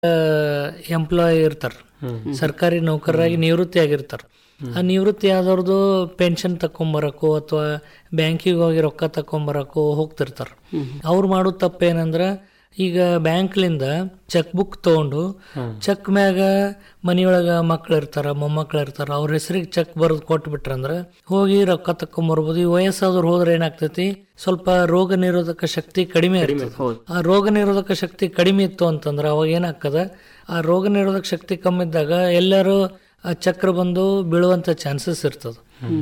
Employee ಇರ್ತಾರ ಸರ್ಕಾರಿ ನೌಕರರಾಗಿ ನಿವೃತ್ತಿ ಆಗಿರ್ತಾರ ಆ ನಿವೃತ್ತಿ ಆದವ್ರದ್ದು ಪೆನ್ಷನ್ ತಕೊಂಬರಕ್ಕೋ ಅಥವಾ ಬ್ಯಾಂಕಿಗೆ ಹೋಗಿ ರೊಕ್ಕ ತಕೊಂಬರಕ್ಕೋ ಹೋಗ್ತಿರ್ತಾರ ಅವ್ರು ಮಾಡೋ ತಪ್ಪೇನಂದ್ರ ಈಗ ಬ್ಯಾಂಕ್ಲಿಂದ ಚೆಕ್ ಬುಕ್ ತಗೊಂಡು ಚೆಕ್ ಮ್ಯಾಗ ಮನಿಯೊಳಗ ಮಕ್ಳು ಇರ್ತಾರ ಮೊಮ್ಮಕ್ಳು ಇರ್ತಾರ ಅವ್ರ ಹೆಸರಿಗೆ ಚೆಕ್ ಬರೆದು ಕೊಟ್ಬಿಟ್ರಂದ್ರ ಹೋಗಿ ರೊಕ್ಕ ತಕೊಂಬರ್ಬೋದು ಈ ವಯಸ್ಸಾದವ್ರು ಹೋದ್ರೆ ಏನಾಗ್ತೈತಿ ಸ್ವಲ್ಪ ರೋಗ ನಿರೋಧಕ ಶಕ್ತಿ ಕಡಿಮೆ ಇರ್ತದೆ ಆ ರೋಗ ನಿರೋಧಕ ಶಕ್ತಿ ಕಡಿಮೆ ಇತ್ತು ಅಂತಂದ್ರೆ ಅವಾಗ ಏನಾಗ್ತದ ಆ ರೋಗ ನಿರೋಧಕ ಶಕ್ತಿ ಕಮ್ಮಿ ಇದ್ದಾಗ ಎಲ್ಲರೂ ಆ ಚಕ್ರ ಬಂದು ಬೀಳುವಂತ ಚಾನ್ಸಸ್ ಇರ್ತದ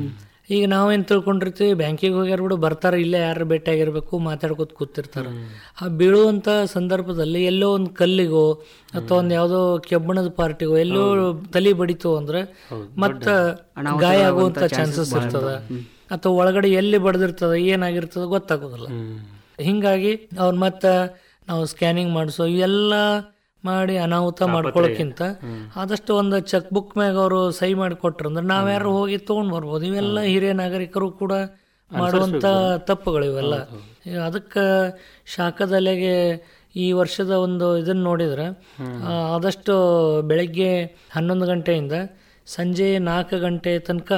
ಈಗ ನಾವೇನ್ ತಿಳ್ಕೊಂಡಿರ್ತೀವಿ ಬ್ಯಾಂಕಿಗೆ ಹೋಗ್ಯಾರ ಬಿಡು ಬರ್ತಾರ ಇಲ್ಲೇ ಯಾರು ಭೇಟಿಯಾಗಿರ್ಬೇಕು ಮಾತಾಡ್ಕೊತ ಕೂತಿರ್ತಾರ ಆ ಬೀಳುವಂತ ಸಂದರ್ಭದಲ್ಲಿ ಎಲ್ಲೋ ಒಂದು ಕಲ್ಲಿಗೋ ಅಥವಾ ಒಂದ್ ಯಾವ್ದೋ ಕೆಬ್ಬಣದ ಪಾರ್ಟಿಗೋ ಎಲ್ಲೋ ತಲಿ ಬಡಿತು ಅಂದ್ರೆ ಮತ್ತ ಗಾಯ ಆಗುವಂತ ಚಾನ್ಸಸ್ ಇರ್ತದ ಅಥವಾ ಒಳಗಡೆ ಎಲ್ಲಿ ಬಡ್ದಿರ್ತದ ಏನಾಗಿರ್ತದ ಗೊತ್ತಾಗೋದಿಲ್ಲ ಹಿಂಗಾಗಿ ಅವ್ರ ಮತ್ತ ನಾವು ಸ್ಕ್ಯಾನಿಂಗ್ ಮಾಡಿಸೋ ಇವೆಲ್ಲ ಮಾಡಿ ಅನಾಹುತ ಮಾಡ್ಕೊಳ್ಳೋಕ್ಕಿಂತ ಆದಷ್ಟು ಒಂದು ಚೆಕ್ ಬುಕ್ ಮ್ಯಾಗ ಅವರು ಸಹಿ ಮಾಡಿ ಕೊಟ್ರಂದ್ರೆ ನಾವ್ಯಾರು ಹೋಗಿ ತಗೊಂಡ್ ಬರ್ಬೋದು ಇವೆಲ್ಲ ಹಿರಿಯ ನಾಗರಿಕರು ಕೂಡ ಮಾಡುವಂತ ತಪ್ಪುಗಳು ಇವೆಲ್ಲ ಅದಕ್ಕ ಶಾಖದಲೆಗೆ ಈ ವರ್ಷದ ಒಂದು ಇದನ್ನ ನೋಡಿದ್ರೆ ಆ, ಆದಷ್ಟು ಬೆಳಗ್ಗೆ ಹನ್ನೊಂದು ಗಂಟೆಯಿಂದ ಸಂಜೆ ನಾಲ್ಕು ಗಂಟೆ ತನಕ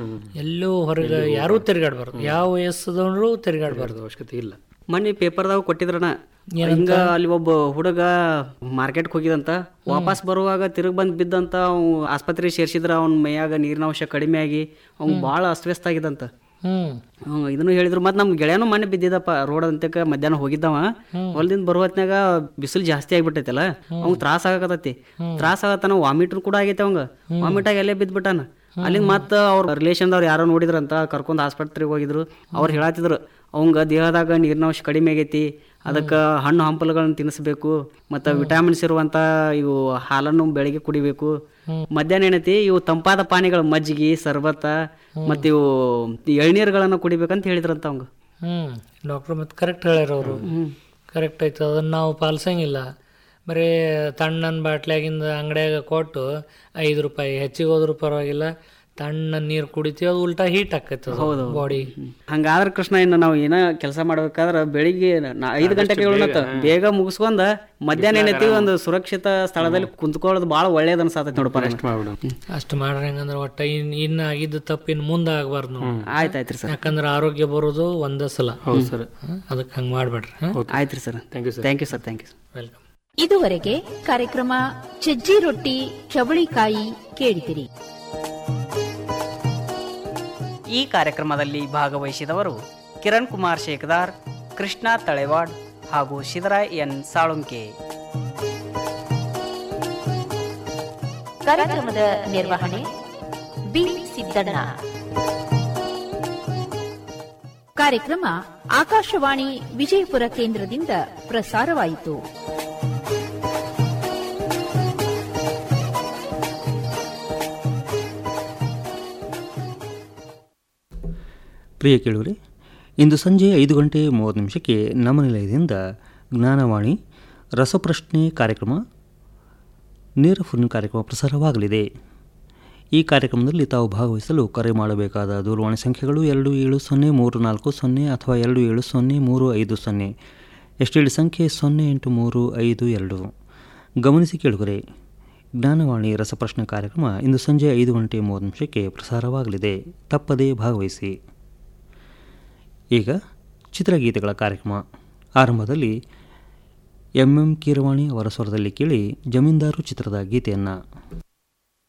ಎಲ್ಲೂ ಹೊರಗೆ ಯಾರೂ ತಿರುಗಾಡ್ಬಾರ್ದು ಯಾವ ವಯಸ್ಸದವರು ತಿರುಗಾಡ್ಬಾರ್ದು ಅವಶ್ಯಕತೆ ಇಲ್ಲ ಮೊನ್ನೆ ಪೇಪರ್ದಾಗ ಕೊಟ್ಟಿದ್ರಣ ಹಿಂಗ ಅಲ್ಲಿ ಒಬ್ಬ ಹುಡುಗ ಮಾರ್ಕೆಟ್ಗೆ ಹೋಗಿದಂತ ವಾಪಸ್ ಬರುವಾಗ ತಿರುಗಿ ಬಂದ್ ಬಿದ್ದಂತ ಅವ್ ಆಸ್ಪತ್ರೆಗೆ ಸೇರ್ಸಿದ್ರ ಅವ್ನ ಮೈಯಾಗ ನೀರಿನ ಅಂಶ ಕಡಿಮೆ ಆಗಿ ಅವ್ನ್ ಭಾಳ ಅಸ್ತವ್ಯಸ್ತ ಆಗಿದಂತ ಹ್ಮ್ ಹ್ಮ್, ಇದನ್ನು ಹೇಳಿದ್ರು ಮತ್ತೆ ನಮ್ ಗೆಳೆಯನು ಮೊನ್ನೆ ಬಿದ್ದಿದ್ದಪ್ಪ ರೋಡ್ ಅಂತಕ ಮಧ್ಯಾಹ್ನ ಹೋಗಿದ್ದವ ಹೊಲ್ದಿಂದ ಬರೋ ಹೊತ್ನ್ಯಾಗ ಬಿಸಿಲು ಜಾಸ್ತಿ ಆಗ್ಬಿಟ್ಟೈತಲ್ಲ ಅವ್ನ್ ತ್ರಾಸ ಆಗತೈತಿ ತ್ರಾಸ ಆಗತ್ತಾನ ವಾಮಿಟ್ರು ಕೂಡ ಆಗೈತೆ ಅವಂಗ ವಾಮಿಟ್ ಆಗಿ ಅಲ್ಲೇ ಬಿದ್ಬಿಟ್ಟಾನ ಅಲ್ಲಿಂದ ಮತ್ತ ಅವ್ರ ರಿಲೇಷನ್ದವ್ರು ಯಾರೋ ನೋಡಿದ್ರಂತ ಕರ್ಕೊಂಡ್ ಆಸ್ಪತ್ರೆಗೆ ಹೋಗಿದ್ರು ಅವ್ರು ಹೇಳತ್ತಿದ್ರು ಅವಂಗ ದೇಹದಾಗ ನೀರಿನ ಅಂಶ ಕಡಿಮೆ ಆಗೈತಿ ಅದಕ್ಕೆ ಹಣ್ಣು ಹಂಪಲುಗಳನ್ನ ತಿನ್ನಿಸ್ಬೇಕು ಮತ್ತು ವಿಟಾಮಿನ್ಸ್ ಇರುವಂತ ಇವು ಹಾಲನ್ನು ಬೆಳಿಗ್ಗೆ ಕುಡಿಬೇಕು ಮಧ್ಯಾಹ್ನ ಏನೈತಿ ಇವು ತಂಪಾದ ಪಾನೀಯಗಳು ಮಜ್ಜಿಗೆ ಸರ್ಬತ್ತ ಮತ್ತು ಇವು ಎಳ್ನೀರುಗಳನ್ನ ಕುಡಿಬೇಕಂತ ಹೇಳಿದ್ರಂತ ಅವಂಗ ಹ್ಮ್ ಡಾಕ್ಟರ್ ಮತ್ತೆ ಕರೆಕ್ಟ್ ಹೇಳ್ಯಾರ ಅವರು ಕರೆಕ್ಟ್ ಐತೆ ಅದನ್ನ ನಾವು ಪಾಲಿಸಂಗಿಲ್ಲ ಬರೀ ತಣ್ಣನ ಬಾಟ್ಲ್ಯಾಗಿಂದ ಅಂಗಡ್ಯಾಗ ಕೊಟ್ಟು ಐದು ರೂಪಾಯಿ ಹೆಚ್ಚಿಗೆ ಹೋದ್ರೂ ಪರವಾಗಿಲ್ಲ ತಣ್ಣ ನೀರು ಕುಡಿತೀವಿ ಅದು ಉಲ್ಟಾ ಹೀಟ್ ಆಕೈತೆ ಬಾಡಿ ಹಂಗಾದ್ರೆ ಕೃಷ್ಣ ಇನ್ನು ನಾವು ಏನ ಕೆಲಸ ಮಾಡ್ಬೇಕಾದ್ರೆ ಬೆಳಿಗ್ಗೆ ನಾ- ಐದು ಗಂಟೆಗೆ ಹೇಳೋಣತ್ತ ಬೇಗ ಮುಗಿಸ್ಕೊಂಡ ಮಧ್ಯಾಹ್ನ ಏನೈತಿ ಒಂದು ಸುರಕ್ಷಿತ ಸ್ಥಳದಲ್ಲಿ ಕುಂತ್ಕೊಳ್ಳೋದು ಭಾಳ ಒಳ್ಳೇದು ಅನ್ಸಾತೈತಿ ನೋಡಪ್ಪ ನನಗೆ. ಮಾಡ್ಬಿಡು ಅಷ್ಟು ಮಾಡ್ರಿ ಹೆಂಗಂದ್ರೆ ಒಟ್ಟ ಇನ್ ಇನ್ನ ಆಗಿದ್ದ ತಪ್ಪು ಇನ್ನು ಮುಂದೆ ಆಗ್ಬಾರ್ದು ನಾವು ಆಯ್ತಾಯ್ತ್ರಿ ಸರ್ ಯಾಕಂದ್ರೆ ಆರೋಗ್ಯ ಬರೋದು ಒಂದೇ ಸಲ ಹೌದು ಸರ್ ಅದಕ್ಕೆ ಹಂಗೆ ಮಾಡ್ಬೇಡ್ರಿ ಆಯ್ತ್ರಿ sir thank you sir thank you sir thank you welcome ಇದುವರೆಗೆ ಕಾರ್ಯಕ್ರಮ ಸಜ್ಜಿ ರೊಟ್ಟಿ ಚವಳಿಕಾಯಿ ಕೇಳಿದಿರಿ ಈ ಕಾರ್ಯಕ್ರಮದಲ್ಲಿ ಭಾಗವಹಿಸಿದವರು ಕಿರಣ್ ಕುಮಾರ್ ಶೇಖದಾರ್ ಕೃಷ್ಣ ತಳೆವಾಡ್ ಹಾಗೂ ಶಿವರಾಯ್ ಎನ್ ಸಾಳುಂಕೆ ಕಾರ್ಯಕ್ರಮದ ನಿರ್ವಹಣೆ ಬಿ ಸಿದ್ದಣ್ಣ ಕಾರ್ಯಕ್ರಮ ಆಕಾಶವಾಣಿ ವಿಜಯಪುರ ಕೇಂದ್ರದಿಂದ ಪ್ರಸಾರವಾಯಿತು ಪ್ರಿಯ ಕೇಳುವರೆ ಇಂದು ಸಂಜೆ ಐದು ಗಂಟೆ ಮೂವತ್ತು ನಿಮಿಷಕ್ಕೆ ನಮ್ಮ ನಿಲಯದಿಂದ ಜ್ಞಾನವಾಣಿ ರಸಪ್ರಶ್ನೆ ಕಾರ್ಯಕ್ರಮ ನೇರ ಫೋನ್ ಕಾರ್ಯಕ್ರಮ ಪ್ರಸಾರವಾಗಲಿದೆ ಈ ಕಾರ್ಯಕ್ರಮದಲ್ಲಿ ತಾವು ಭಾಗವಹಿಸಲು ಕರೆ ಮಾಡಬೇಕಾದ ದೂರವಾಣಿ ಸಂಖ್ಯೆಗಳು ಎರಡು ಏಳು ಸೊನ್ನೆ ಮೂರು ನಾಲ್ಕು ಸೊನ್ನೆ ಅಥವಾ ಎರಡು ಏಳು ಸೊನ್ನೆ ಮೂರು ಐದು ಸೊನ್ನೆ ಎಸ್ಟಿಡಿ ಸಂಖ್ಯೆ ಸೊನ್ನೆ ಎಂಟು ಮೂರು ಐದು ಎರಡು ಗಮನಿಸಿ ಕೇಳುಗರೆ ಜ್ಞಾನವಾಣಿ ರಸಪ್ರಶ್ನೆ ಕಾರ್ಯಕ್ರಮ ಇಂದು ಸಂಜೆ ಐದು ಗಂಟೆ ಮೂವತ್ತು ನಿಮಿಷಕ್ಕೆ ಪ್ರಸಾರವಾಗಲಿದೆ ತಪ್ಪದೇ ಭಾಗವಹಿಸಿ ಈಗ ಚಿತ್ರಗೀತೆಗಳ ಕಾರ್ಯಕ್ರಮ ಆರಂಭದಲ್ಲಿ ಎಂ ಎಂ ಕೀರವಾಣಿ ಅವರ ಸ್ವರದಲ್ಲಿ ಕೇಳಿ ಜಮೀನ್ದಾರು ಚಿತ್ರದ ಗೀತೆಯನ್ನು